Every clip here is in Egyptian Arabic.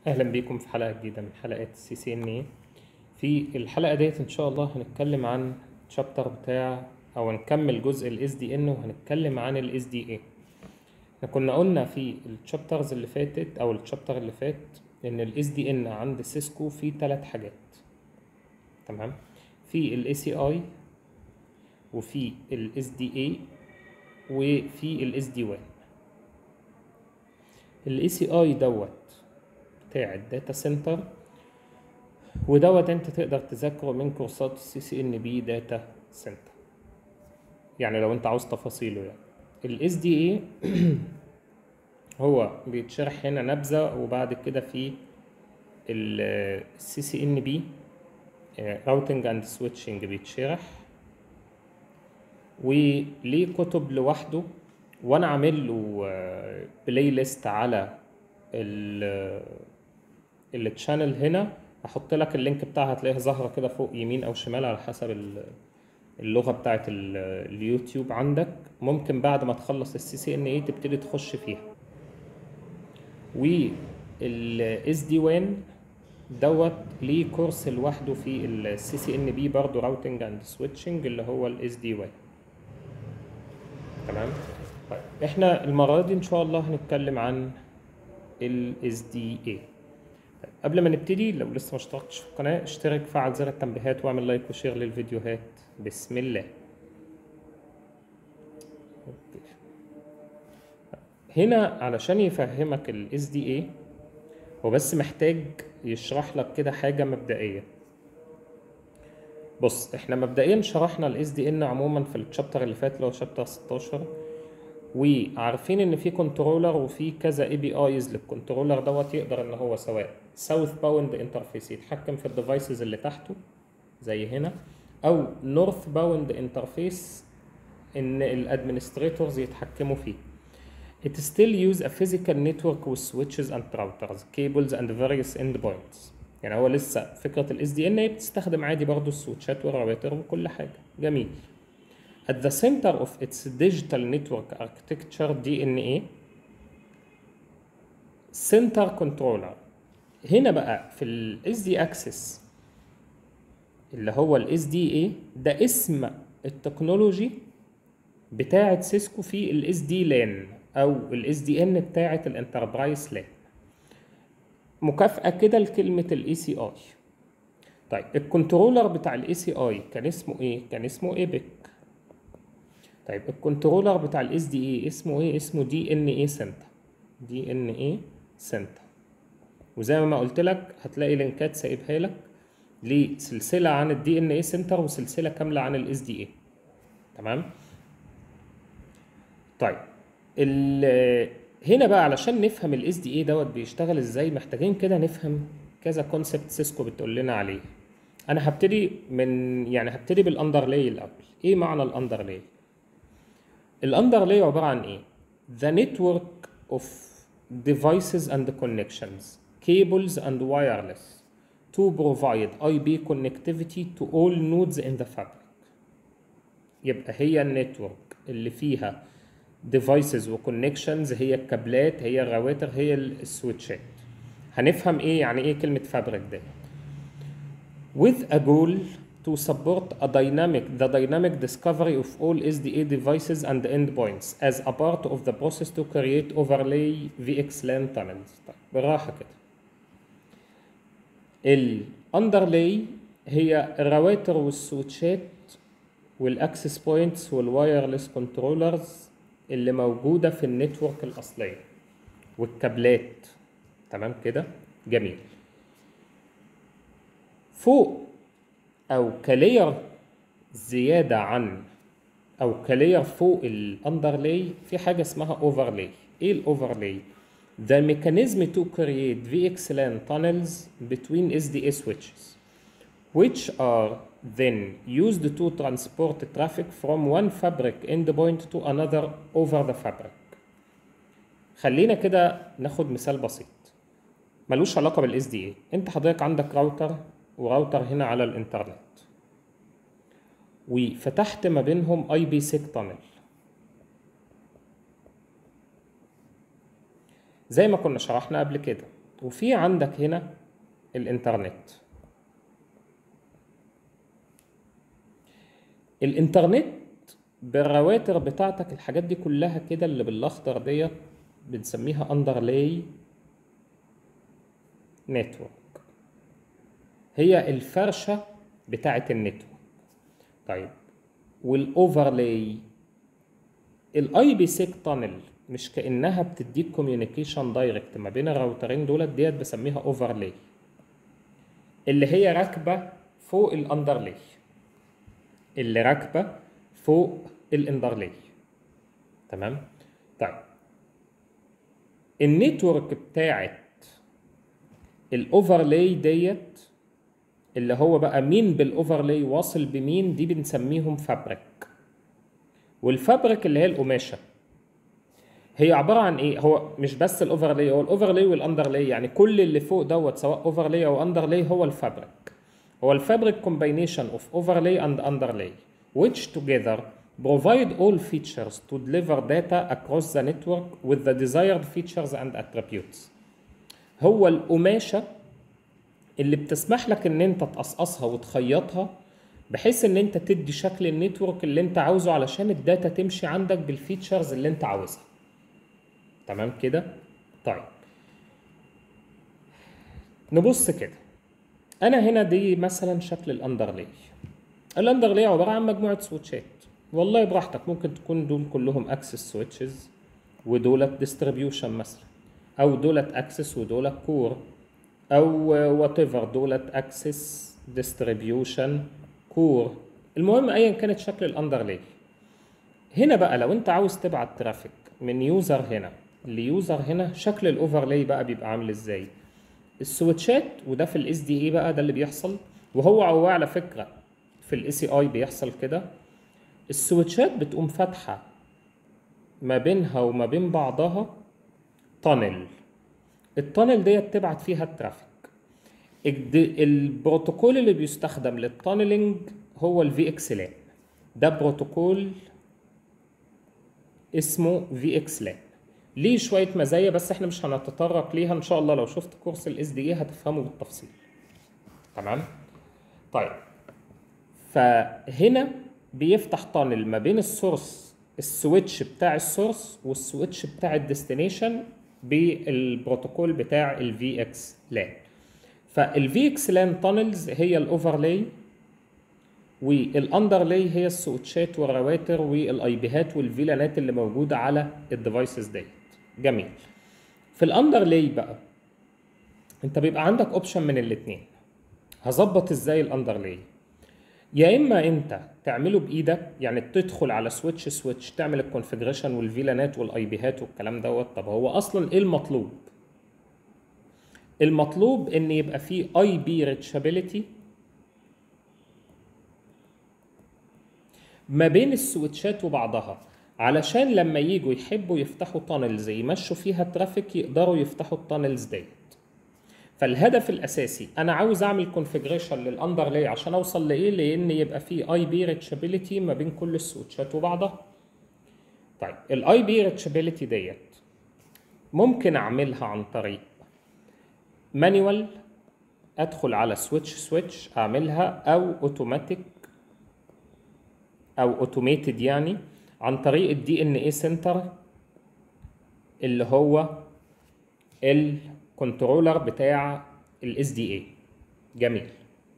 اهلا بيكم في حلقه جديده من حلقات السي سي ان اي في الحلقه ديت ان شاء الله هنتكلم عن تشابتر بتاع او نكمل جزء الاس دي ان وهنتكلم عن الاس دي اي احنا كنا قلنا في التشابترز اللي فاتت او التشابتر اللي فات ان الاس دي ان عند سيسكو فيه ثلاث حاجات تمام في الاي سي اي وفي الاس دي اي وفي الاس دي 1 الاي سي اي دوت بتاع الداتا سنتر ودوت انت تقدر تذاكره من كورسات السي سي ان بي داتا سنتر يعني لو انت عاوز تفاصيله يعني الاس دي اي هو بيتشرح هنا نبذه وبعد كده في السي سي ان بي راوتنج اند سويتشنج بيتشرح وليه كتب لوحده وانا عامل له بلاي ليست على التشانل هنا هحط لك اللينك بتاعها هتلاقيها ظاهره كده فوق يمين او شمال على حسب اللغه بتاعه اليوتيوب عندك ممكن بعد ما تخلص السي سي ان اي تبتدي تخش فيها والاس دي وان دوت ليه كورس لوحده في السي سي ان بي برضه راوتنج اند سويتشنج اللي هو الاس دي وان تمام طيب احنا المره دي ان شاء الله هنتكلم عن الاس دي اي قبل ما نبتدي لو لسه ما اشتركتش في القناه اشترك فعل زر التنبيهات واعمل لايك وشير للفيديوهات بسم الله هنا علشان يفهمك الاس دي اي هو بس محتاج يشرح لك كده حاجه مبدئيه بص احنا مبدئيا شرحنا الاس دي ان عموما في الشابتر اللي فات اللي هو شابتر 16 وعارفين ان في كنترولر وفي كذا اي بي ايز للكنترولر دوت يقدر ان هو سواء ساوث باوند انترفيس يتحكم في الديفايسز اللي تحته زي هنا او نورث باوند انترفيس ان الادمنستريتورز يتحكموا فيه It still use a physical network with switches and routers, cables and various endpoints. يعني هو لسه فكرة الاس دي ان بتستخدم عادي برضه السويتشات والراوتر وكل حاجة. جميل. At the center of its digital network architecture DNA center controller هنا بقى في الاس دي اكسس اللي هو الاس دي اي ده اسم التكنولوجي بتاعة سيسكو في الاس دي لان او الاس دي ان بتاعة الانتربرايز لان مكافأة كده لكلمة الاي سي اي طيب الكنترولر بتاع الاي سي اي كان اسمه ايه؟ كان اسمه ايبك طيب الكنترولر بتاع الاس دي اي اسمه ايه؟ اسمه دي ان اي سنتر دي ان اي سنتر وزي ما قلت لك هتلاقي لينكات سايبها لك لسلسله عن الدي ان اي سنتر وسلسله كامله عن الاس دي اي تمام طيب هنا بقى علشان نفهم الاس دي اي دوت بيشتغل ازاي محتاجين كده نفهم كذا كونسبت سيسكو بتقول لنا عليه انا هبتدي من يعني هبتدي بالاندرلاي الاول ايه معنى الاندرلاي الاندرلاي عباره عن ايه the network of devices and connections cables and wireless to provide IP connectivity to all nodes in the fabric يبقى هي النتورك اللي فيها devices وكونكشنز هي الكابلات هي الراوتر هي السويتشات هنفهم ايه يعني ايه كلمة فابريك ده with a goal to support a dynamic the dynamic discovery of all SDA devices and endpoints as a part of the process to create overlay VXLAN tunnels طيب بالراحة كده الاندرلاي هي الرواتر والسويتشات والاكسس بوينتس والوايرلس كنترولرز اللي موجودة في النتورك الأصلية والكابلات تمام كده جميل فوق أو كلير زيادة عن أو كلير فوق الأندرلاي في حاجة اسمها أوفرلاي إيه الأوفرلاي؟ The mechanism to create VXLAN tunnels between SDA switches which are then used to transport traffic from one fabric endpoint to another over the fabric. خلينا كده ناخد مثال بسيط ملوش علاقة بالاس دي اي انت حضرتك عندك راوتر وراوتر هنا على الانترنت وفتحت ما بينهم اي بي سيك تانل زي ما كنا شرحنا قبل كده وفي عندك هنا الانترنت الانترنت بالرواتر بتاعتك الحاجات دي كلها كده اللي بالاخضر ديت بنسميها اندرلاي نتورك هي الفرشه بتاعه النتورك طيب والاوفرلاي الاي بي سيك تانل مش كانها بتديك كوميونيكيشن دايركت ما بين الراوترين دولت ديت بسميها اوفرلاي اللي هي راكبه فوق الاندرلاي اللي راكبه فوق الاندرلاي تمام طيب النتورك بتاعت الاوفرلاي ديت اللي هو بقى مين بالاوفرلاي واصل بمين دي بنسميهم فابريك والفابريك اللي هي القماشه هي عباره عن ايه هو مش بس الاوفرلاي هو الاوفرلاي والاندرلاي يعني كل اللي فوق دوت سواء اوفرلاي او اندرلاي هو الفابريك هو الفابريك combination of overlay and underlay which together provide all features to deliver data across the network with the desired features and attributes هو القماشة اللي بتسمح لك ان انت تقصقصها وتخيطها بحيث ان انت تدي شكل النتورك اللي انت عاوزه علشان الداتا تمشي عندك بالفيتشرز اللي انت عاوزها تمام كده طيب نبص كده انا هنا دي مثلا شكل الاندرلاي الاندرلاي عباره عن مجموعه سويتشات والله براحتك ممكن تكون دول كلهم اكسس سويتشز ودولت ديستريبيوشن مثلا او دولت اكسس ودولت كور او وات ايفر دولت اكسس ديستريبيوشن كور المهم ايا كانت شكل الاندرلاي هنا بقى لو انت عاوز تبعت ترافيك من يوزر هنا ليوزر هنا شكل الاوفرلاي بقى بيبقى عامل ازاي السويتشات وده في الاس دي اي بقى ده اللي بيحصل وهو هو على فكره في الاي سي اي بيحصل كده السويتشات بتقوم فاتحه ما بينها وما بين بعضها تانل التانل ديت تبعت فيها الترافيك الد- البروتوكول اللي بيستخدم للتانلينج هو الفي اكس لان ده بروتوكول اسمه في اكس لان ليه شويه مزايا بس احنا مش هنتطرق ليها ان شاء الله لو شفت كورس الاس دي اي هتفهمه بالتفصيل تمام طيب فهنا بيفتح تانل ما بين السورس السويتش بتاع السورس والسويتش بتاع الديستنيشن بالبروتوكول بتاع الفي اكس لان فالفي اكس لان تانلز هي الاوفرلاي والاندرلاي هي السويتشات والرواتر والاي بيهات والفيلانات اللي موجوده على الديفايسز ديت جميل في الاندرلاي بقى انت بيبقى عندك اوبشن من الاثنين هظبط ازاي الاندرلاي يا اما انت تعمله بايدك يعني تدخل على سويتش سويتش تعمل الكونفجريشن والفيلانات والاي بيهات والكلام دوت طب هو اصلا ايه المطلوب المطلوب ان يبقى فيه اي بي ريتشابيليتي ما بين السويتشات وبعضها علشان لما يجوا يحبوا يفتحوا تانلز يمشوا فيها ترافيك يقدروا يفتحوا التانلز ديت فالهدف الاساسي انا عاوز اعمل كونفجريشن للاندرلاي عشان اوصل لايه لان يبقى في اي بي ريتشابيليتي ما بين كل السويتشات وبعضها طيب الاي بي ريتشابيليتي ديت ممكن اعملها عن طريق مانيوال ادخل على سويتش سويتش اعملها او اوتوماتيك او اوتوميتد يعني عن طريق الدي ان اي سنتر اللي هو الكنترولر بتاع الاس دي اي جميل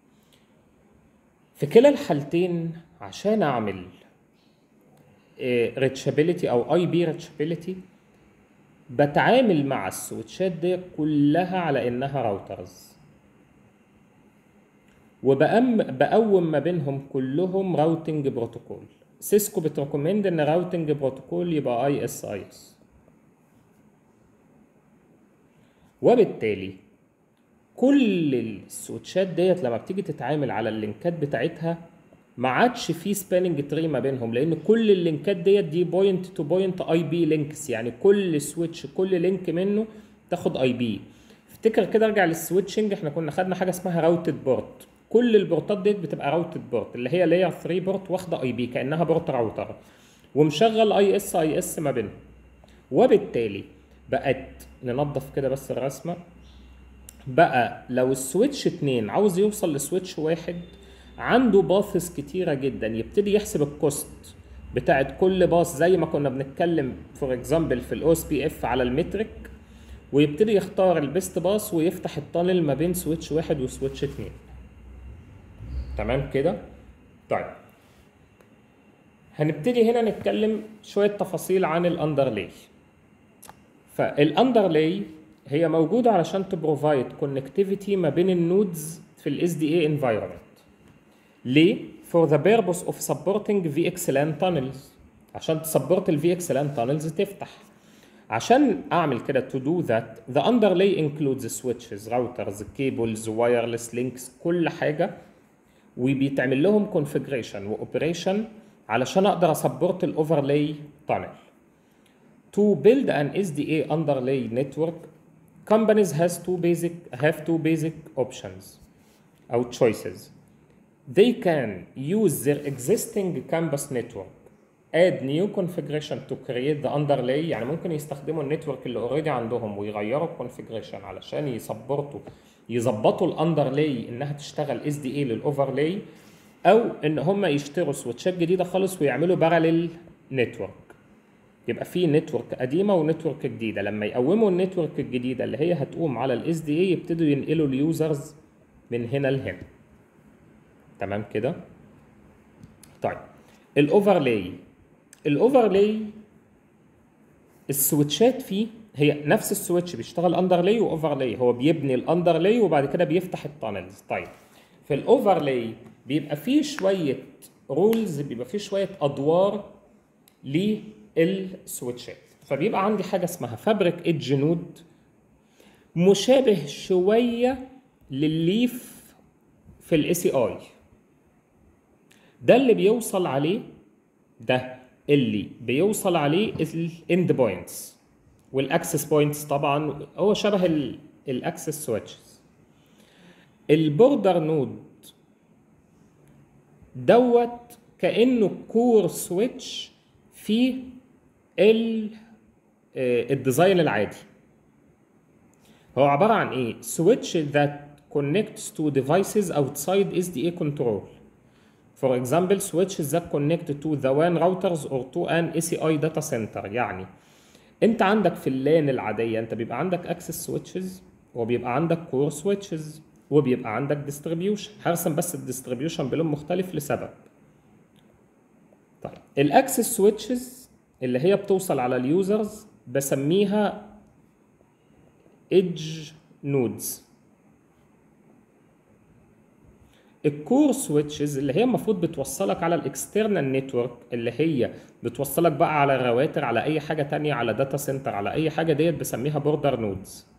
في كلا الحالتين عشان اعمل ريتشابيليتي او اي بي ريتشابيليتي بتعامل مع السويتشات دي كلها على انها راوترز وبأم بقوم ما بينهم كلهم راوتنج بروتوكول سيسكو بتريكومند ان راوتنج بروتوكول يبقى اي اس اي اس وبالتالي كل السويتشات ديت لما بتيجي تتعامل على اللينكات بتاعتها ما عادش في سباننج تري ما بينهم لان كل اللينكات ديت دي بوينت تو بوينت اي بي لينكس يعني كل سويتش كل لينك منه تاخد اي بي افتكر كده ارجع للسويتشنج احنا كنا خدنا حاجه اسمها راوتد بورت كل البورتات ديت بتبقى راوتد بورت اللي هي لاير 3 بورت واخده اي بي كانها بورت راوتر ومشغل اي اس اي اس ما بينهم وبالتالي بقت ننظف كده بس الرسمه بقى لو السويتش 2 عاوز يوصل لسويتش واحد عنده باثس كتيره جدا يبتدي يحسب الكوست بتاعت كل باص زي ما كنا بنتكلم فور اكزامبل في الاو اس بي اف على المترك ويبتدي يختار البيست باص ويفتح التانل ما بين سويتش واحد وسويتش اتنين تمام كده طيب هنبتدي هنا نتكلم شويه تفاصيل عن الاندرلاي فالاندرلاي هي موجوده علشان تبروفايد كونكتيفيتي ما بين النودز في الاس دي اي انفايرمنت ليه for the purpose of supporting VXLAN tunnels عشان تسبورت ال VXLAN tunnels تفتح عشان اعمل كده to do that the underlay includes switches routers cables wireless links كل حاجه وبيتعمل لهم configuration واوبريشن علشان اقدر اسبورت الاوفرلاي tunnel to build an SDA underlay network companies has two basic have two basic options او choices they can use their existing campus network add new configuration to create the underlay يعني ممكن يستخدموا النتورك اللي اوريدي عندهم ويغيروا الكونفيجريشن علشان يسبورتوا يظبطوا الاندرلاي انها تشتغل اس دي اي للاوفرلاي او ان هم يشتروا سويتشات جديده خالص ويعملوا باراليل نتورك يبقى في نتورك قديمه ونتورك جديده لما يقوموا النتورك الجديده اللي هي هتقوم على الاس دي اي يبتدوا ينقلوا اليوزرز من هنا لهنا تمام كده طيب الاوفرلاي الاوفرلاي السويتشات فيه هي نفس السويتش بيشتغل اندرلاي واوفرلاي هو بيبني الاندرلاي وبعد كده بيفتح التانلز طيب في الاوفرلاي بيبقى فيه شويه رولز بيبقى فيه شويه ادوار للسويتشات فبيبقى عندي حاجه اسمها فابريك ايدج نود مشابه شويه للليف في الاي سي اي ده اللي بيوصل عليه ده اللي بيوصل عليه الاند بوينتس والاكسس بوينتس طبعا هو شبه الاكسس سويتشز البوردر نود دوت كانه كور سويتش في الديزاين العادي هو عباره عن ايه سويتش that connects to devices outside SDA control For example, switches that connect to the WAN routers or to an ACI data center يعني انت عندك في اللان العادية انت بيبقى عندك اكسس سويتشز وبيبقى عندك كور سويتشز وبيبقى عندك ديستريبيوشن هرسم بس الديستريبيوشن بلون مختلف لسبب طيب الاكسس سويتشز اللي هي بتوصل على اليوزرز بسميها ايدج نودز الكور سويتشز اللي هي المفروض بتوصلك على الاكسترنال نتورك اللي هي بتوصلك بقى على الرواتر على اي حاجه تانية على داتا سنتر على اي حاجه ديت بسميها بوردر نودز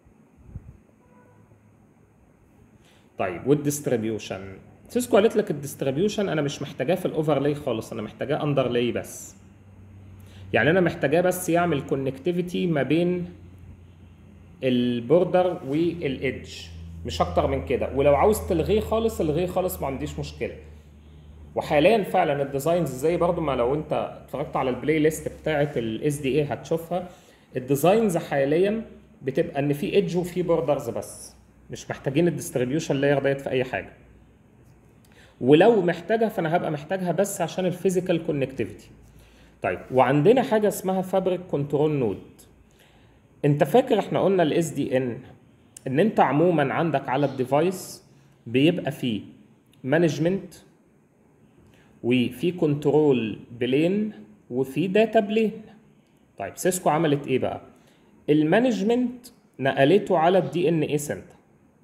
طيب والديستريبيوشن سيسكو قالت لك الديستريبيوشن انا مش محتاجاه في الاوفرلاي خالص انا محتاجاه اندرلاي بس يعني انا محتاجاه بس يعمل كونكتيفيتي ما بين البوردر والايدج مش اكتر من كده ولو عاوز تلغيه خالص الغيه خالص ما عنديش مشكله وحاليا فعلا الديزاينز زي برضو ما لو انت اتفرجت على البلاي ليست بتاعه الاس دي اي هتشوفها الديزاينز حاليا بتبقى ان في ايدج وفي بوردرز بس مش محتاجين الديستريبيوشن لاير ديت في اي حاجه ولو محتاجها فانا هبقى محتاجها بس عشان الفيزيكال كونكتيفيتي طيب وعندنا حاجه اسمها فابريك كنترول نود انت فاكر احنا قلنا الاس دي ان ان انت عموما عندك على الديفايس بيبقى فيه مانجمنت وفي كنترول بلين وفي داتا بلين طيب سيسكو عملت ايه بقى المانجمنت نقلته على الدي ان اي سنتر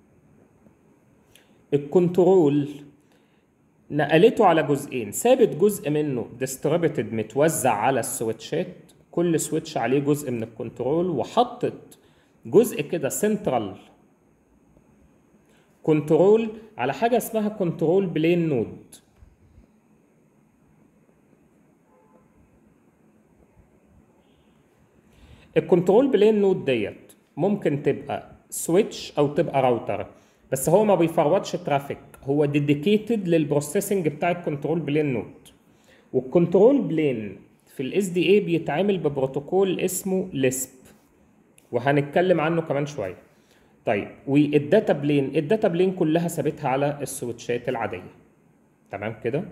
الكنترول نقلته على جزئين سابت جزء منه ديستريبيتد متوزع على السويتشات كل سويتش عليه جزء من الكنترول وحطت جزء كده سنترال كنترول على حاجه اسمها كنترول بلين نود الكنترول بلين نود ديت ممكن تبقى سويتش او تبقى راوتر بس هو ما بيفروتش ترافيك هو ديديكيتد للبروسيسنج بتاع الكنترول بلين نود والكنترول بلين في الاس دي اي بيتعامل ببروتوكول اسمه ليسب وهنتكلم عنه كمان شويه طيب والداتا بلين الداتا بلين كلها ثابتها على السويتشات العاديه تمام كده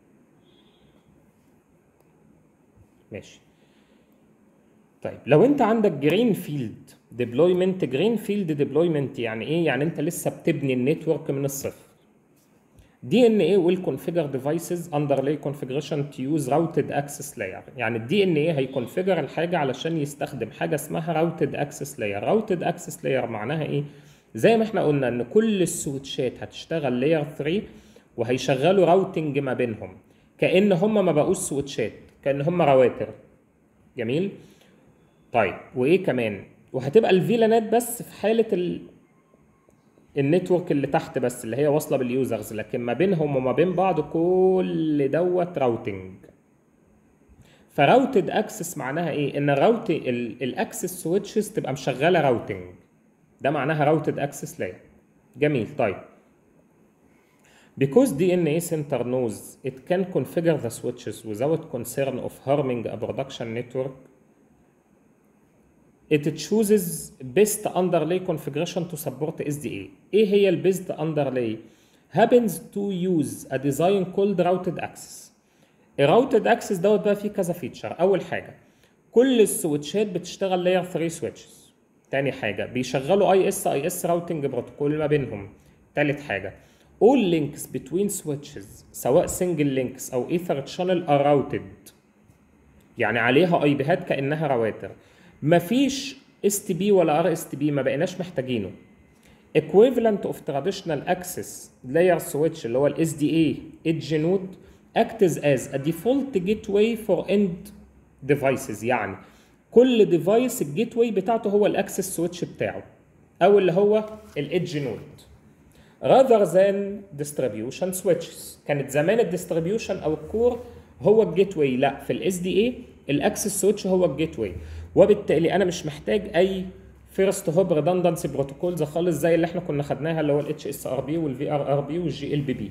ماشي طيب لو انت عندك جرين فيلد ديبلويمنت جرين فيلد ديبلويمنت يعني ايه يعني انت لسه بتبني النتورك من الصفر دي ان ايه ويل كونفيجر ديفايسز اندرلاي كونفيجريشن تو يوز راوتد اكسس لاير يعني الدي ان ايه هيكونفيجر الحاجه علشان يستخدم حاجه اسمها راوتد اكسس لاير راوتد اكسس لاير معناها ايه زي ما احنا قلنا ان كل السويتشات هتشتغل لاير 3 وهيشغلوا راوتنج ما بينهم كان هم ما بقوش سويتشات كان هم رواتر جميل طيب وايه كمان وهتبقى الفيلانات بس في حاله ال... النتورك اللي تحت بس اللي هي واصله باليوزرز لكن ما بينهم وما بين بعض كل دوت راوتنج فراوتد اكسس معناها ايه ان الراوت الاكسس سويتشز تبقى مشغله راوتنج ده معناها راوتد اكسس لاير جميل طيب Because DNA center knows it can configure the switches without concern of harming a production network, it chooses best underlay configuration to support SDA. ايه هي ال best underlay؟ happens to use a design called routed access. الراوتد اكسس دوت بقى فيه كذا فيتشر، أول حاجة كل السويتشات بتشتغل لاير 3 سويتشز. تاني حاجة بيشغلوا اي اس اي اس راوتنج بروتوكول ما بينهم. تالت حاجة all links between switches سواء single links او ether channel are routed يعني عليها اي بيهات كانها رواتر مفيش اس تي بي ولا ار اس تي بي ما بقيناش محتاجينه equivalent of traditional access layer switch اللي هو الاس دي اي edge node acts as a default gateway for end devices يعني كل ديفايس الجيت واي بتاعته هو الاكسس سويتش بتاعه او اللي هو الايدج نود rather than distribution switches كانت زمان الديستريبيوشن او الكور هو الجيت واي لا في الاس دي اي الاكسس سويتش هو الجيت واي وبالتالي انا مش محتاج اي فيرست هوب ريدندنسي بروتوكولز خالص زي اللي احنا كنا خدناها اللي هو الاتش اس ار بي والفي ار ار بي والجي ال بي بي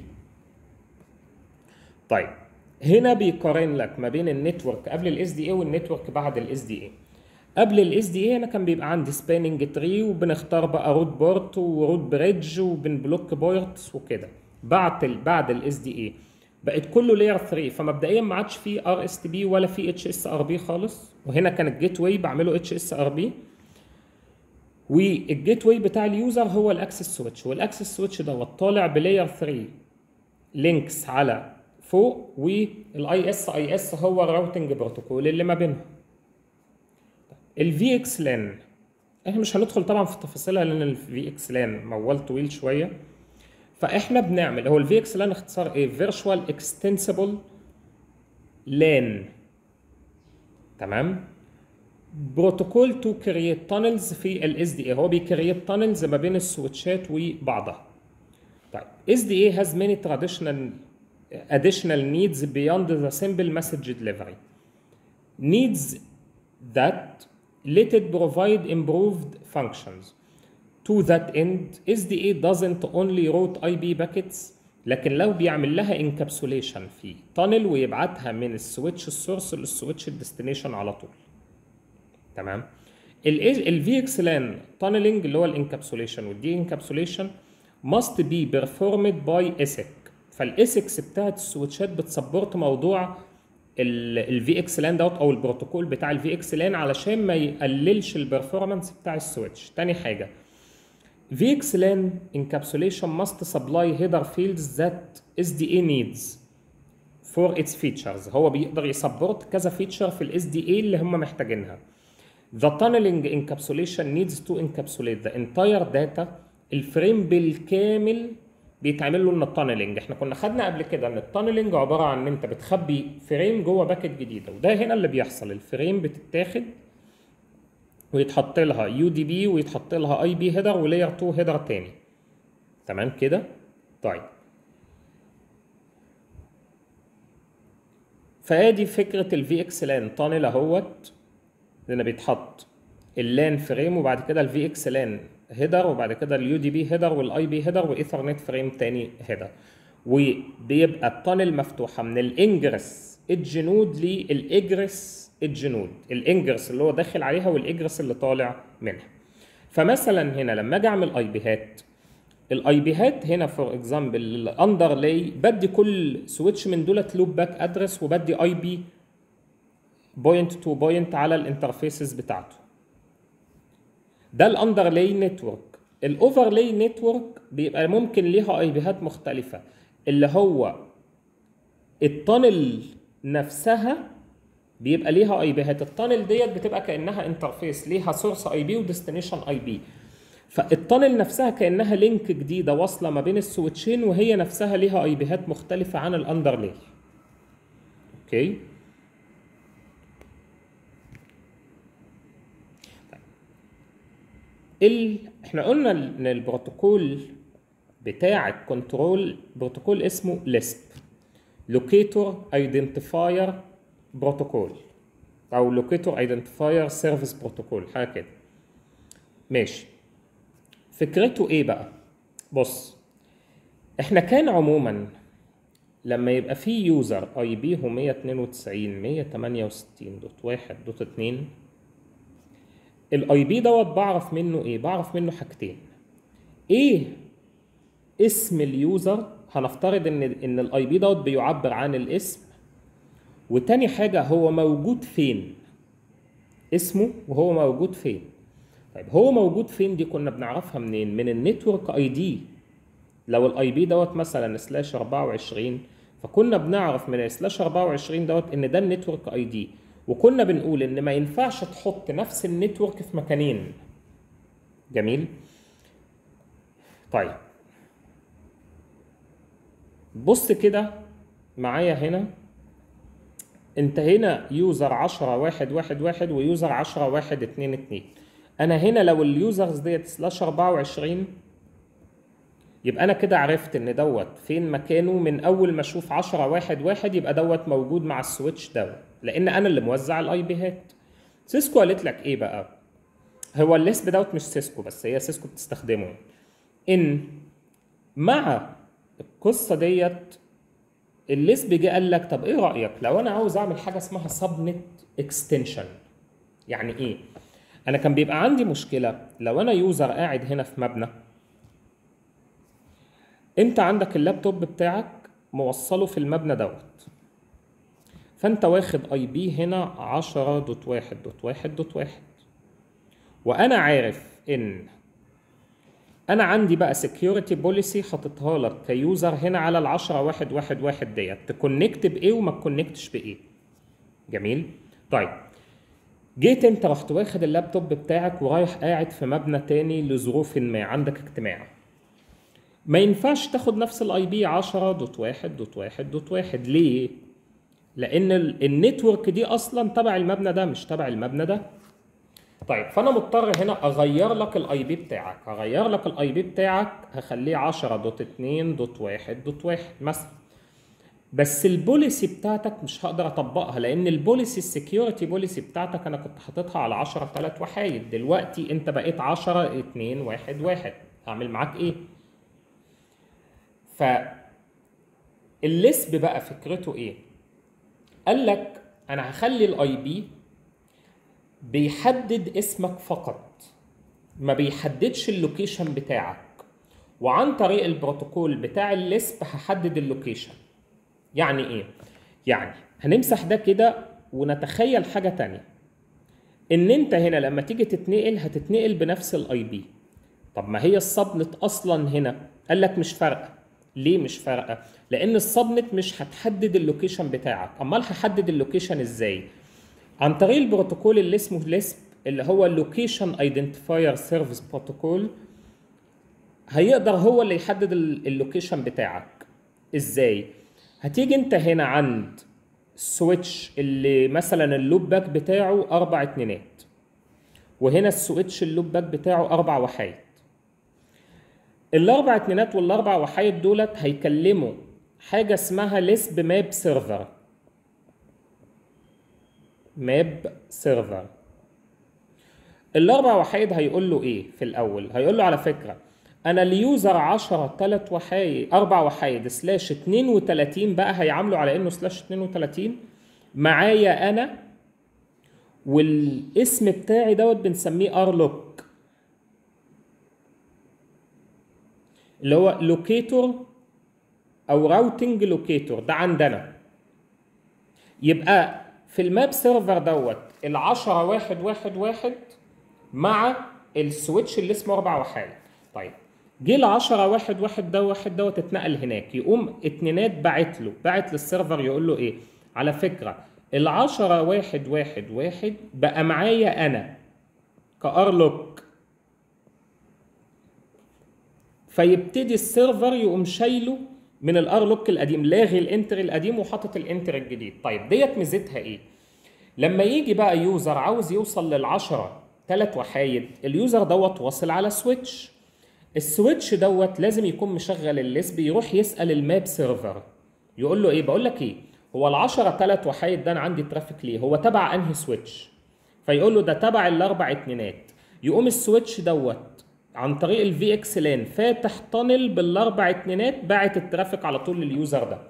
طيب هنا بيقارن لك ما بين النتورك قبل الاس دي اي والنتورك بعد الاس دي اي قبل الاس دي اي انا كان بيبقى عندي سباننج تري وبنختار بقى روت بورت وروت بريدج وبنبلوك بورتس وكده بعد ال بعد الاس دي اي بقت كله لاير 3 فمبدئيا ما عادش فيه ار اس تي بي ولا في اتش اس ار بي خالص وهنا كان الجيت واي بعمله اتش اس ار بي والجيت واي بتاع اليوزر هو الاكسس سويتش والاكسس سويتش دوت طالع بلاير 3 لينكس على فوق والاي اس اي اس هو الراوتنج بروتوكول اللي ما بينهم الفي اكس لان احنا مش هندخل طبعا في تفاصيلها لان الفي اكس لان موال طويل شويه فاحنا بنعمل هو الفي اكس لان اختصار ايه فيرتشوال اكستنسبل لان تمام بروتوكول تو كرييت تانلز في الاس دي اي هو بيكرييت تانلز ما بين السويتشات وبعضها طيب اس دي اي has many traditional additional needs beyond the simple message delivery needs that let it provide improved functions to that end SDA doesn't only route IP packets لكن لو بيعمل لها انكابسوليشن في تانل ويبعتها من السويتش السورس للسويتش الديستنيشن على طول تمام الفي اكس لان تانلنج اللي هو الانكابسوليشن والدي انكابسوليشن must be performed by ASIC فالاسكس بتاعت السويتشات بتسبورت موضوع الفي اكس لان دوت او البروتوكول بتاع الفي اكس لان علشان ما يقللش البرفورمانس بتاع السويتش تاني حاجه VXLAN encapsulation must supply header fields that SDA needs for its features هو بيقدر يسبورت كذا فيتشر في ال SDA اللي هم محتاجينها The tunneling encapsulation needs to encapsulate the entire data الفريم بالكامل بيتعمل له لنا التانلنج احنا كنا خدنا قبل كده ان التانلنج عباره عن ان انت بتخبي فريم جوه باكت جديده وده هنا اللي بيحصل الفريم بتتاخد ويتحط لها يو دي بي ويتحط لها اي بي هيدر ولاير 2 هيدر تاني تمام كده طيب فادي فكره الفي اكس لان تانل اهوت هنا بيتحط اللان فريم وبعد كده الفي اكس لان هيدر وبعد كده اليو دي بي هيدر والاي بي هيدر وايثرنت فريم تاني هيدر وبيبقى التانل مفتوحه من الانجرس ايدج نود للاجرس ايدج نود الانجرس اللي هو داخل عليها والاجرس اللي طالع منها فمثلا هنا لما اجي اعمل اي بيهات الاي بيهات هنا فور اكزامبل الاندرلاي بدي كل سويتش من دولت لوب باك ادرس وبدي اي بي بوينت تو بوينت على الانترفيسز بتاعته ده الاندرلاي نتورك الاوفرلاي نتورك بيبقى ممكن ليها اي بيهات مختلفه اللي هو التانل نفسها بيبقى ليها اي بيهات التانل ديت بتبقى كانها انترفيس ليها سورس اي بي وديستنيشن اي بي فالتانل نفسها كانها لينك جديده واصله ما بين السويتشين وهي نفسها ليها اي بيهات مختلفه عن الاندرلاي اوكي ال... احنا قلنا ان البروتوكول بتاع الكنترول بروتوكول اسمه ليسب لوكيتور ايدنتيفاير بروتوكول او لوكيتور ايدنتيفاير سيرفيس بروتوكول حاجه كده ماشي فكرته ايه بقى بص احنا كان عموما لما يبقى في يوزر اي بي هو 192 168.1.2 الاي بي دوت بعرف منه ايه بعرف منه حاجتين ايه اسم اليوزر هنفترض ان ان الاي بي دوت بيعبر عن الاسم وتاني حاجه هو موجود فين اسمه وهو موجود فين طيب هو موجود فين دي كنا بنعرفها منين من النتورك اي دي لو الاي بي دوت مثلا سلاش 24 فكنا بنعرف من سلاش 24 دوت ان ده النتورك اي دي وكنا بنقول ان ما ينفعش تحط نفس النتورك في مكانين جميل طيب بص كده معايا هنا انت هنا يوزر 10 واحد واحد واحد ويوزر 10 واحد اتنين اتنين انا هنا لو اليوزرز ديت سلاش 24 يبقى انا كده عرفت ان دوت فين مكانه من اول ما اشوف 10 واحد واحد يبقى دوت موجود مع السويتش دوت لان انا اللي موزع الاي بيهات سيسكو قالت لك ايه بقى هو الليسب دوت مش سيسكو بس هي سيسكو بتستخدمه ان مع القصه ديت الليسب جه قال لك طب ايه رايك لو انا عاوز اعمل حاجه اسمها سبنت اكستنشن يعني ايه انا كان بيبقى عندي مشكله لو انا يوزر قاعد هنا في مبنى انت عندك اللابتوب بتاعك موصله في المبنى دوت فانت واخد اي بي هنا 10.1.1.1 وانا عارف ان انا عندي بقى سكيورتي بوليسي حاططها لك كيوزر هنا على ال 10 واحد واحد واحد ديت تكونكت بايه وما تكونكتش بايه جميل طيب جيت انت رحت واخد اللابتوب بتاعك ورايح قاعد في مبنى تاني لظروف ما عندك اجتماع ما ينفعش تاخد نفس الاي بي 10.1.1.1 ليه لان النتورك دي اصلا تبع المبنى ده مش تبع المبنى ده طيب فانا مضطر هنا اغير لك الاي بي بتاعك هغير لك الاي بي بتاعك هخليه 10.2.1.1 مثلا بس البوليسي بتاعتك مش هقدر اطبقها لان البوليسي السكيورتي بوليسي بتاعتك انا كنت حاططها على 10 ثلاث وحايد دلوقتي انت بقيت 10 2 1 1 هعمل معاك ايه ف الليسب بقى فكرته ايه قال لك انا هخلي الاي بي بيحدد اسمك فقط ما بيحددش اللوكيشن بتاعك وعن طريق البروتوكول بتاع الليسب هحدد اللوكيشن يعني ايه يعني هنمسح ده كده ونتخيل حاجه تانية ان انت هنا لما تيجي تتنقل هتتنقل بنفس الاي بي طب ما هي السبنت اصلا هنا قال لك مش فارقه ليه مش فارقه لان السبنت مش هتحدد اللوكيشن بتاعك امال هحدد اللوكيشن ازاي عن طريق البروتوكول اللي اسمه ليسب اللي هو اللوكيشن ايدنتيفاير سيرفيس بروتوكول هيقدر هو اللي يحدد اللوكيشن بتاعك ازاي هتيجي انت هنا عند السويتش اللي مثلا اللوب باك بتاعه اربع اتنينات وهنا السويتش اللوب باك بتاعه اربع وحايد الاربع اتنينات والاربع وحايد دولت هيكلموا حاجه اسمها ليسب ماب سيرفر ماب سيرفر الاربع وحايد هيقول له ايه في الاول هيقول له على فكره انا اليوزر 10 3 وحايد اربع وحايد سلاش 32 بقى هيعامله على انه سلاش 32 معايا انا والاسم بتاعي دوت بنسميه ارلوك اللي هو لوكيتور او راوتنج لوكيتور ده عندنا يبقى في الماب سيرفر دوت ال 10 واحد واحد واحد مع السويتش اللي اسمه اربع وحايد طيب جه ال 10 واحد واحد ده واحد دوت اتنقل هناك يقوم اتنينات باعت له باعت للسيرفر يقول له ايه على فكره ال 10 واحد واحد واحد بقى معايا انا كارلوك فيبتدي السيرفر يقوم شايله من الارلوك القديم لاغي الانتر القديم وحاطط الانتر الجديد طيب ديت ميزتها ايه لما يجي بقى يوزر عاوز يوصل للعشرة ثلاث وحايد اليوزر دوت واصل على سويتش السويتش دوت لازم يكون مشغل الليسب يروح يسال الماب سيرفر يقول له ايه بقول لك ايه هو العشرة ثلاث وحايد ده انا عندي ترافيك ليه هو تبع انهي سويتش فيقول له ده تبع الاربع اتنينات يقوم السويتش دوت عن طريق الفي اكس لان فاتح تانل بالاربع اتنينات باعت الترافيك على طول لليوزر ده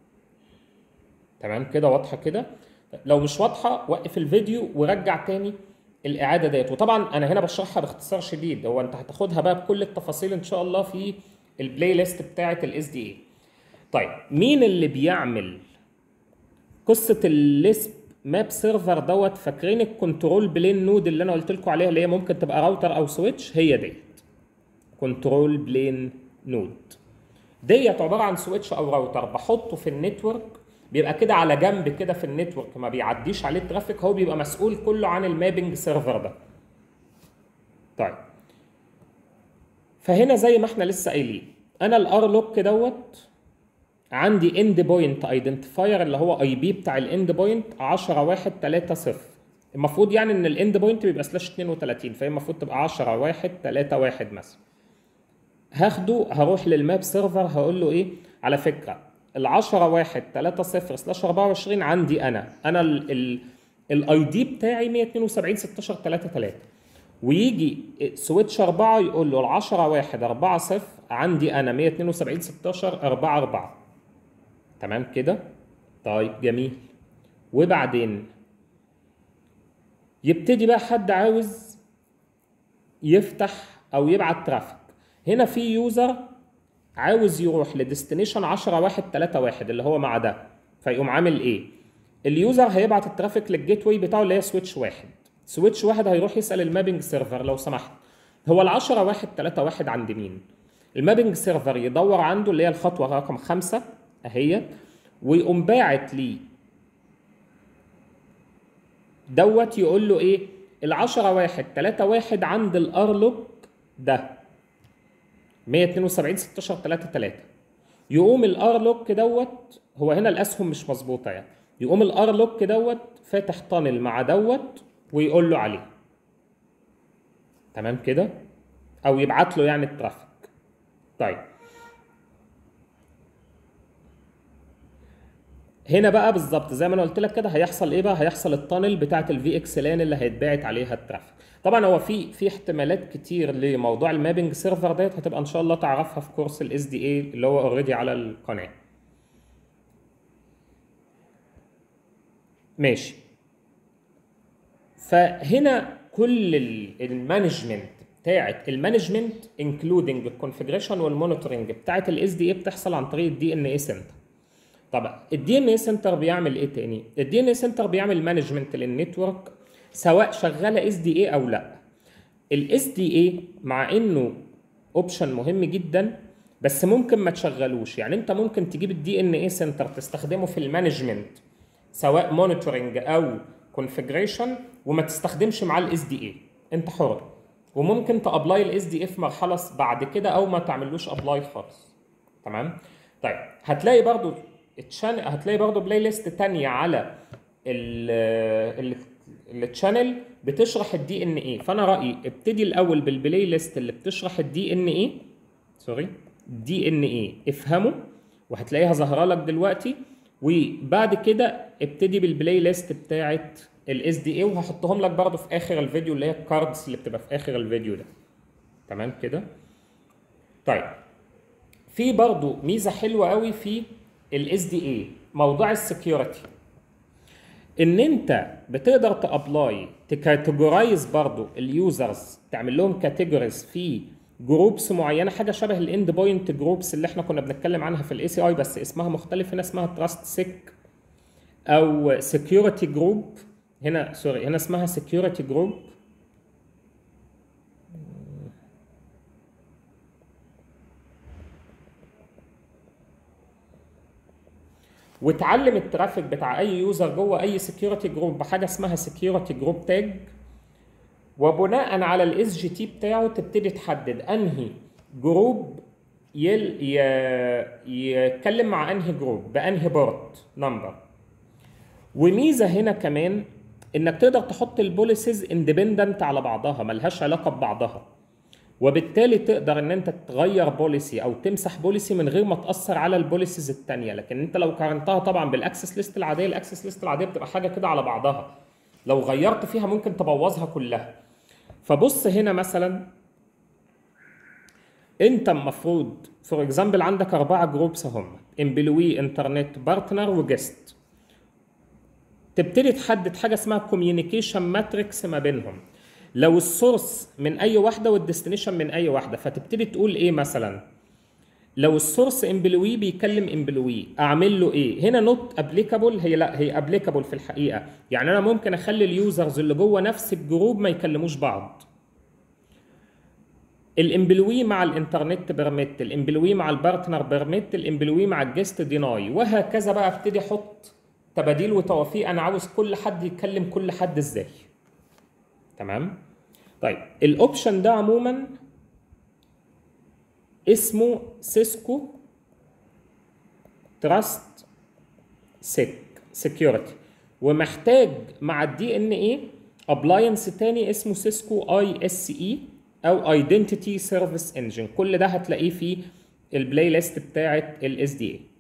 تمام كده واضحه كده لو مش واضحه وقف الفيديو ورجع تاني الاعاده ديت وطبعا انا هنا بشرحها باختصار شديد هو انت هتاخدها بقى بكل التفاصيل ان شاء الله في البلاي ليست بتاعه الاس دي اي طيب مين اللي بيعمل قصه الليسب ماب سيرفر دوت فاكرين الكنترول بلين نود اللي انا قلت لكم عليها اللي هي ممكن تبقى راوتر او سويتش هي ديت كنترول بلين نود ديت عباره عن سويتش او راوتر بحطه في النتورك بيبقى كده على جنب كده في النتورك ما بيعديش عليه الترافيك هو بيبقى مسؤول كله عن المابنج سيرفر ده طيب فهنا زي ما احنا لسه قايلين انا الار لوك دوت عندي اند بوينت ايدنتيفاير اللي هو اي بي بتاع الاند بوينت 10 1 3 0 المفروض يعني ان الاند بوينت بيبقى سلاش 32 فهي المفروض تبقى 10 1 3 1 مثلا هاخده هروح للماب سيرفر هقول له ايه على فكره ال 10 1 3 0 سلاش 24 عندي انا انا الاي دي بتاعي 172 16 3 3 ويجي سويتش 4 يقول له ال 10 1 4 0 عندي انا 172 16 4 4 تمام كده طيب جميل وبعدين يبتدي بقى حد عاوز يفتح او يبعت ترافيك هنا في يوزر عاوز يروح لديستنيشن 10 1 3 1 اللي هو مع ده فيقوم عامل ايه اليوزر هيبعت الترافيك للجيت واي بتاعه اللي هي سويتش واحد سويتش واحد هيروح يسال المابنج سيرفر لو سمحت هو ال 10 1 3 1 عند مين المابنج سيرفر يدور عنده اللي هي الخطوه رقم خمسة اهي ويقوم باعت لي دوت يقول له ايه ال 10 1 3 1 عند الارلوك ده 172 16 3 3 يقوم الارلوك دوت هو هنا الاسهم مش مظبوطه يعني يقوم الارلوك دوت فاتح تانل مع دوت ويقول له عليه تمام كده او يبعت له يعني الترافيك طيب هنا بقى بالظبط زي ما انا قلت لك كده هيحصل ايه بقى هيحصل التانل بتاعه الفي اكس لان اللي هيتبعت عليها الترافيك طبعا هو في في احتمالات كتير لموضوع المابنج سيرفر ديت هتبقى ان شاء الله تعرفها في كورس الاس دي اي اللي هو اوريدي على القناه ماشي فهنا كل المانجمنت بتاعت المانجمنت انكلودنج الكونفجريشن والمونيتورنج بتاعت الاس دي اي بتحصل عن طريق الدي ان اي سنتر طبعا الدي ان اي سنتر بيعمل ايه تاني الدي ان اي سنتر بيعمل مانجمنت للنتورك سواء شغاله اس دي اي او لا الاس دي اي مع انه اوبشن مهم جدا بس ممكن ما تشغلوش يعني انت ممكن تجيب الدي ان اي سنتر تستخدمه في المانجمنت سواء مونيتورنج او كونفجريشن وما تستخدمش معاه الاس دي اي انت حر وممكن تابلاي الاس دي اي في مرحله بعد كده او ما تعملوش ابلاي خالص تمام طيب هتلاقي برضو التشان هتلاقي برضو بلاي ليست تانية على ال التشانل بتشرح الدي ان اي فانا رايي ابتدي الاول بالبلاي ليست اللي بتشرح الدي ان اي سوري دي ان اي افهمه وهتلاقيها ظاهره لك دلوقتي وبعد كده ابتدي بالبلاي ليست بتاعت الاس دي اي وهحطهم لك برضو في اخر الفيديو اللي هي الكاردز اللي بتبقى في اخر الفيديو ده تمام كده طيب في برضو ميزه حلوه قوي في الاس دي اي موضوع السكيورتي ان انت بتقدر تابلاي تكاتيجورايز برضو اليوزرز تعمل لهم كاتيجوريز في جروبس معينه حاجه شبه الاند بوينت جروبس اللي احنا كنا بنتكلم عنها في الاي سي اي بس اسمها مختلف هنا اسمها تراست سيك او سكيورتي جروب هنا سوري هنا اسمها سكيورتي جروب وتعلم الترافيك بتاع اي يوزر جوه اي سكيورتي جروب بحاجه اسمها سكيورتي جروب تاج وبناء على الاس جي تي بتاعه تبتدي تحدد انهي جروب يل ي... يتكلم مع انهي جروب بانهي بورت نمبر وميزه هنا كمان انك تقدر تحط البوليسيز اندبندنت على بعضها ملهاش علاقه ببعضها وبالتالي تقدر ان انت تغير بوليسي او تمسح بوليسي من غير ما تاثر على البوليسيز الثانيه لكن انت لو قارنتها طبعا بالاكسس ليست العاديه الاكسس ليست العاديه بتبقى حاجه كده على بعضها لو غيرت فيها ممكن تبوظها كلها فبص هنا مثلا انت المفروض فور اكزامبل عندك اربعه جروبس هم امبلوي انترنت بارتنر وجست تبتدي تحدد حاجه اسمها كوميونيكيشن ماتريكس ما بينهم لو السورس من اي واحده والديستنيشن من اي واحده فتبتدي تقول ايه مثلا لو السورس امبلوي بيكلم امبلوي اعمل له ايه هنا نوت ابليكابل هي لا هي ابليكابل في الحقيقه يعني انا ممكن اخلي اليوزرز اللي جوه نفس الجروب ما يكلموش بعض الامبلوي مع الانترنت بيرميت الامبلوي مع البارتنر بيرميت الامبلوي مع الجست ديناي وهكذا بقى ابتدي احط تباديل وتوافيق انا عاوز كل حد يكلم كل حد ازاي تمام طيب الاوبشن ده عموما اسمه سيسكو تراست سيك سكيورتي ومحتاج مع الدي ان ايه ابلاينس تاني اسمه سيسكو اي اس اي او ايدنتيتي سيرفيس انجن كل ده هتلاقيه في البلاي ليست بتاعه الاس دي اي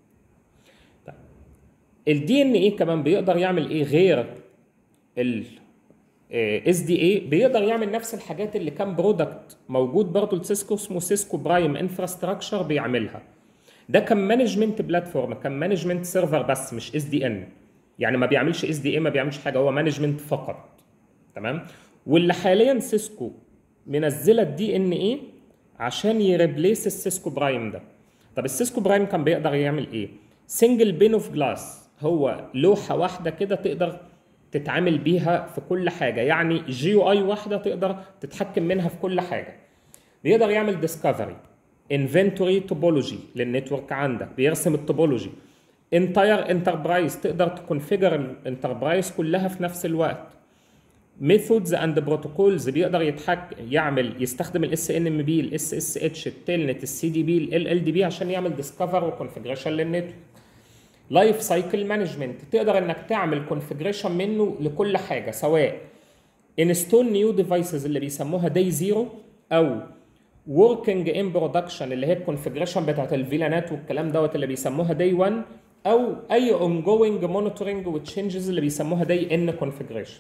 الدي ان ايه كمان بيقدر يعمل ايه غير ال اس دي اي بيقدر يعمل نفس الحاجات اللي كان برودكت موجود برضه لسيسكو اسمه سيسكو برايم انفراستراكشر بيعملها ده كان مانجمنت بلاتفورم كان مانجمنت سيرفر بس مش اس دي ان يعني ما بيعملش اس دي اي ما بيعملش حاجه هو مانجمنت فقط تمام واللي حاليا سيسكو منزله الدي ان اي عشان يريبليس السيسكو برايم ده طب السيسكو برايم كان بيقدر يعمل ايه سنجل بين اوف جلاس هو لوحه واحده كده تقدر تتعامل بيها في كل حاجه يعني جي يو اي واحده تقدر تتحكم منها في كل حاجه بيقدر يعمل ديسكفري انفنتوري توبولوجي للنتورك عندك بيرسم التوبولوجي انتاير انتربرايز تقدر تكونفيجر الانتربرايز كلها في نفس الوقت ميثودز اند بروتوكولز بيقدر يتحك يعمل يستخدم الاس ان ام بي الاس اس اتش التلنت السي دي بي ال ال دي بي عشان يعمل ديسكفر وكونفيجريشن للنتورك لايف سايكل مانجمنت تقدر انك تعمل كونفيجريشن منه لكل حاجه سواء انستول نيو ديفايسز اللي بيسموها داي زيرو او وركينج ان برودكشن اللي هي الكونفيجريشن بتاعت الفيلانات والكلام دوت اللي بيسموها داي 1 او اي اون جوينج مونيتورنج وتشينجز اللي بيسموها داي ان كونفيجريشن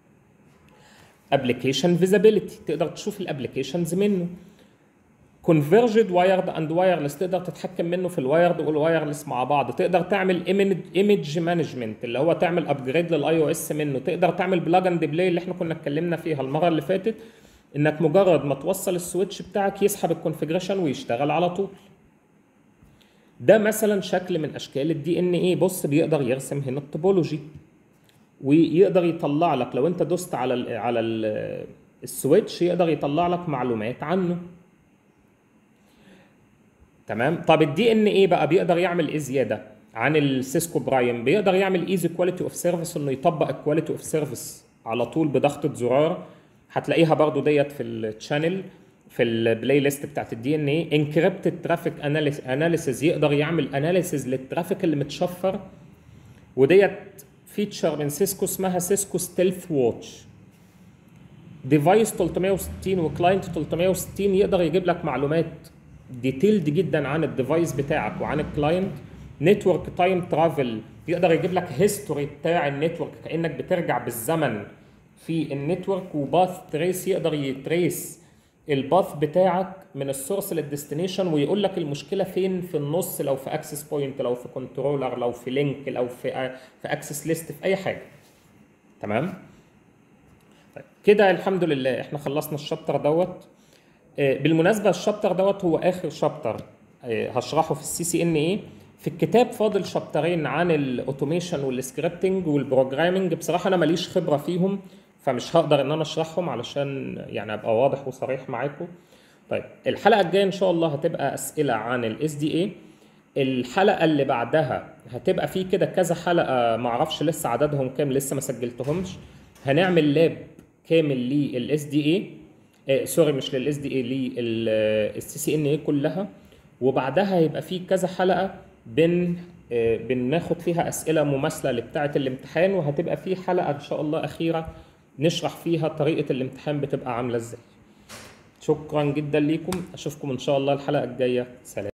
ابلكيشن فيزابيلتي تقدر تشوف الابلكيشنز منه كونفرجد وايرد اند وايرلس تقدر تتحكم منه في الوايرد والوايرلس مع بعض تقدر تعمل ايمج مانجمنت اللي هو تعمل ابجريد للاي او اس منه تقدر تعمل بلاج اند بلاي اللي احنا كنا اتكلمنا فيها المره اللي فاتت انك مجرد ما توصل السويتش بتاعك يسحب الكونفجريشن ويشتغل على طول ده مثلا شكل من اشكال الدي ان اي بص بيقدر يرسم هنا التوبولوجي ويقدر يطلع لك لو انت دوست على ال على ال السويتش يقدر يطلع لك معلومات عنه تمام طب الدي ان ايه بقى بيقدر يعمل ايه زياده عن السيسكو برايم بيقدر يعمل ايزي كواليتي اوف سيرفيس انه يطبق الكواليتي اوف سيرفيس على طول بضغطه زرار هتلاقيها برضو ديت في الشانل في البلاي ليست بتاعت الدي ان ايه انكريبتد ترافيك اناليسيز يقدر يعمل اناليسيز للترافيك اللي متشفر وديت فيتشر من سيسكو اسمها سيسكو ستيلث واتش ديفايس 360 وكلاينت 360 يقدر يجيب لك معلومات ديتيلد جدا عن الديفايس بتاعك وعن الكلاينت نتورك تايم ترافل يقدر يجيب لك هيستوري بتاع النتورك كانك بترجع بالزمن في النتورك وباث تريس يقدر يتريس الباث بتاعك من السورس للديستنيشن ويقول لك المشكله فين في النص لو في اكسس بوينت لو في كنترولر لو في لينك لو في في اكسس ليست في اي حاجه تمام طيب كده الحمد لله احنا خلصنا الشابتر دوت آه، بالمناسبه الشابتر دوت هو اخر شابتر آه، هشرحه في السي سي ان اي في الكتاب فاضل شابترين عن الاوتوميشن والسكريبتنج والبروجرامنج بصراحه انا ماليش خبره فيهم فمش هقدر ان انا اشرحهم علشان يعني ابقى واضح وصريح معاكم طيب الحلقه الجايه ان شاء الله هتبقى اسئله عن الاس دي اي الحلقه اللي بعدها هتبقى في كده كذا حلقه معرفش لسه عددهم كام لسه ما سجلتهمش هنعمل لاب كامل للاس دي اي سوري مش للاس دي اي للسي سي ان اي كلها وبعدها هيبقى في كذا حلقه بن آه، بناخد فيها اسئله مماثله لبتاعه الامتحان وهتبقى في حلقه ان شاء الله اخيره نشرح فيها طريقه الامتحان بتبقى عامله ازاي شكرا جدا ليكم اشوفكم ان شاء الله الحلقه الجايه سلام